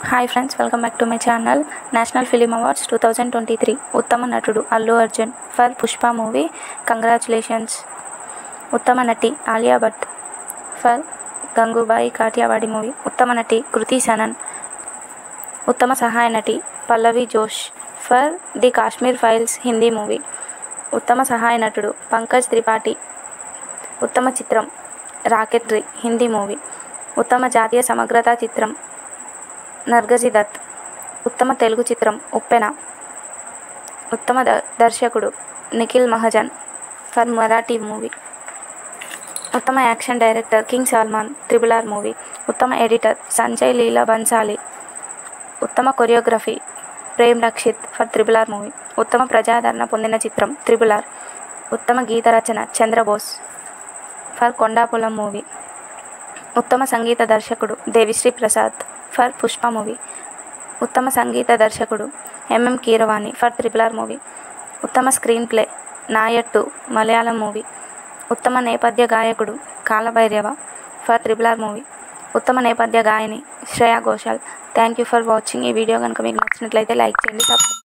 hi friends welcome back to my channel national film awards two thousand twenty three ఉత్తమ నటుడు Allu Arjun for Pushpa movie congratulations ఉత్తమ నటి Alia Bhatt for Gangubai Kathiawadi movie ఉత్తమ నటి కృతి సనన్ ఉత్తమ సహాయ నటి Pallavi Joshi for the Kashmir files Hindi movie ఉత్తమ సహాయ నటుడు పంకజ్ త్రిపాఠి ఉత్తమ చిత్రం రాకెట్రీ హిందీ మూవీ ఉత్తమ జాతీయ సమగ్రత చిత్రం నర్గజి దత్ ఉత్తమ తెలుగు చిత్రం ఉప్పెన ఉత్తమ ద దర్శకుడు నిఖిల్ మహాజన్ ఫర్ మరాఠీ మూవీ ఉత్తమ action director King Solomon triple R movie ఉత్తమ ఎడిటర్ సంజయ్ లీలా బన్సాలి ఉత్తమ choreography Prem Rakshith for triple R movie ఉత్తమ ప్రజాదరణ పొందిన చిత్రం త్రిబుల్ ఆర్ ఉత్తమ గీత రచన చంద్రబోస్ ఫర్ కొండాపులం మూవీ ఉత్తమ సంగీత దర్శకుడు దేవిశ్రీ ప్రసాద్ ఫర్ పుష్ప మూవీ ఉత్తమ సంగీత దర్శకుడు M M Keeravani for triple R movie ఉత్తమ screenplay Nayattu Malayalam movie ఉత్తమ నేపథ్య గాయకుడు Kalabhairava for triple R movie ఉత్తమ నేపథ్య గాయని Shreya Ghoshal thank you for watching ఈ వీడియో కనుక మీకు నచ్చినట్లయితే లైక్ చేయండి సబ్